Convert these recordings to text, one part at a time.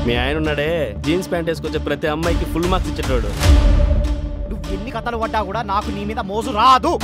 మీ ఆయన ఉన్నాడే jeans pant వేసుకొచ్చే ప్రతి అమ్మాయికి ఫుల్ మార్క్స్ ఇచ్చేటోడు నువ్వు ఎన్ని కథలు పడ్డా కూడా నాకు నీ మీద మోజు రాదు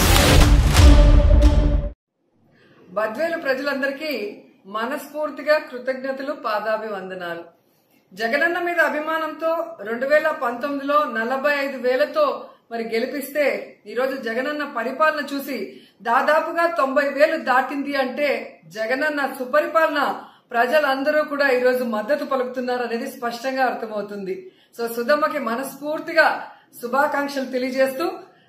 బద్వేలు ప్రజలందరికీ మనస్ఫూర్తిగా కృతజ్ఞతలు పాదాభివందనాలు జగనన్న మీద అభిమానంతో రెండు వేల పంతొమ్మిదిలో నలభై ఐదు వేలతో మరి గెలిపిస్తే ఈరోజు జగనన్న పరిపాలన చూసి దాదాపుగా తొంభై వేలు దాటింది అంటే జగనన్న సుపరిపాలన ప్రజలందరూ కూడా ఈరోజు మద్దతు పలుకుతున్నారు అనేది స్పష్టంగా అర్థమవుతుంది సో సుధమ్మకి మనస్ఫూర్తిగా శుభాకాంక్షలు తెలియజేస్తూ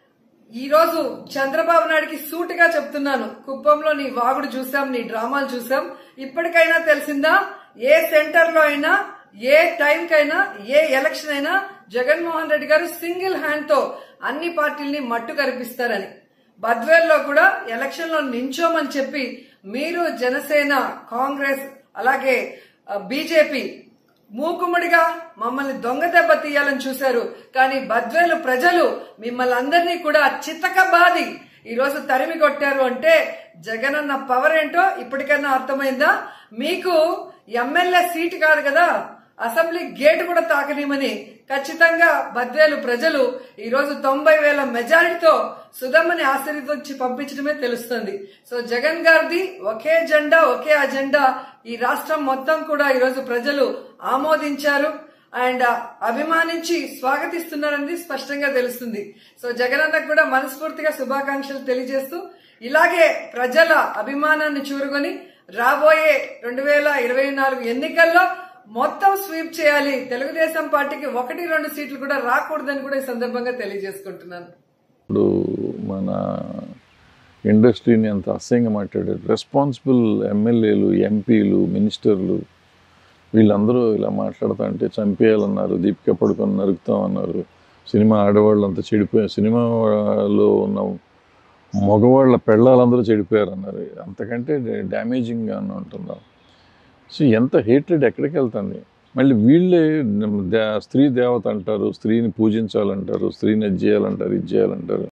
ఈ రోజు చంద్రబాబు నాయుడికి సూటిగా చెప్తున్నాను కుప్పంలో నీ వాగుడు చూసాం నీ డ్రామాలు చూసాం ఇప్పటికైనా తెలిసిందా ఏ సెంటర్ లో అయినా ఏ టైంకైనా ఏ ఎలక్షన్ అయినా జగన్మోహన్ రెడ్డి గారు సింగిల్ హ్యాండ్ తో అన్ని పార్టీల్ని మట్టు కనిపిస్తారని బద్వేల్లో కూడా ఎలక్షన్ లో నించోమని చెప్పి మీరు జనసేన కాంగ్రెస్ అలాగే బీజేపీ మూకుమ్మడిగా మమ్మల్ని దొంగ దెబ్బ తీయాలని చూశారు కానీ బద్వేలు ప్రజలు మిమ్మల్ని అందరినీ కూడా చితకబాది ఈ రోజు తరిమి కొట్టారు అంటే జగనన్న పవర్ ఏంటో ఇప్పటికైనా అర్థమైందా మీకు ఎమ్మెల్యే సీటు కాదు కదా అసెంబ్లీ గేట్ కూడా తాకనీమని ఖచ్చితంగా బద్వేలు ప్రజలు ఈ రోజు తొంభై వేల మెజారిటీతో సుధమ్మని ఆశీర్వదించి పంపించడమే తెలుస్తుంది సో జగన్ గారిది ఒకే జెండా ఒకే అజెండా ఈ రాష్ట్రం మొత్తం కూడా ఈ రోజు ప్రజలు ఆమోదించారు అండ్ అభిమానించి స్వాగతిస్తున్నారని స్పష్టంగా తెలుస్తుంది సో జగనన్నకు కూడా మనస్ఫూర్తిగా శుభాకాంక్షలు తెలియజేస్తూ ఇలాగే ప్రజల అభిమానాన్ని చూరుకొని రాబోయే రెండు వేల ఇరవై నాలుగు ఎన్నికల్లో మొత్తం స్వీప్ చేయాలి తెలుగుదేశం పార్టీకి ఒకటి రెండు సీట్లు కూడా రాకూడదని కూడా ఈ సందర్భంగా తెలియజేసుకుంటున్నాను ఇప్పుడు మన ఇండస్ట్రీని అంత అసహ్యంగా మాట్లాడారు రెస్పాన్సిబుల్ ఎమ్మెల్యేలు ఎంపీలు మినిస్టర్లు వీళ్ళందరూ ఇలా మాట్లాడుతా అంటే చంపేయాలన్నారు దీపిక పడుకొని నరుకుతామన్నారు సినిమా ఆడవాళ్ళు అంతా చెడిపోయారు సినిమాలో ఉన్న మగవాళ్ళ పెళ్ళాలందరూ చెడిపోయారు అన్నారు అంతకంటే డ్యామేజింగ్గా ఉంటున్నాం సో ఎంత హేట్రెడ్ ఎక్కడికి వెళ్తుంది మళ్ళీ వీళ్ళే దే- స్త్రీ దేవత అంటారు స్త్రీని పూజించాలంటారు స్త్రీని అది చేయాలంటారు ఇది చేయాలంటారు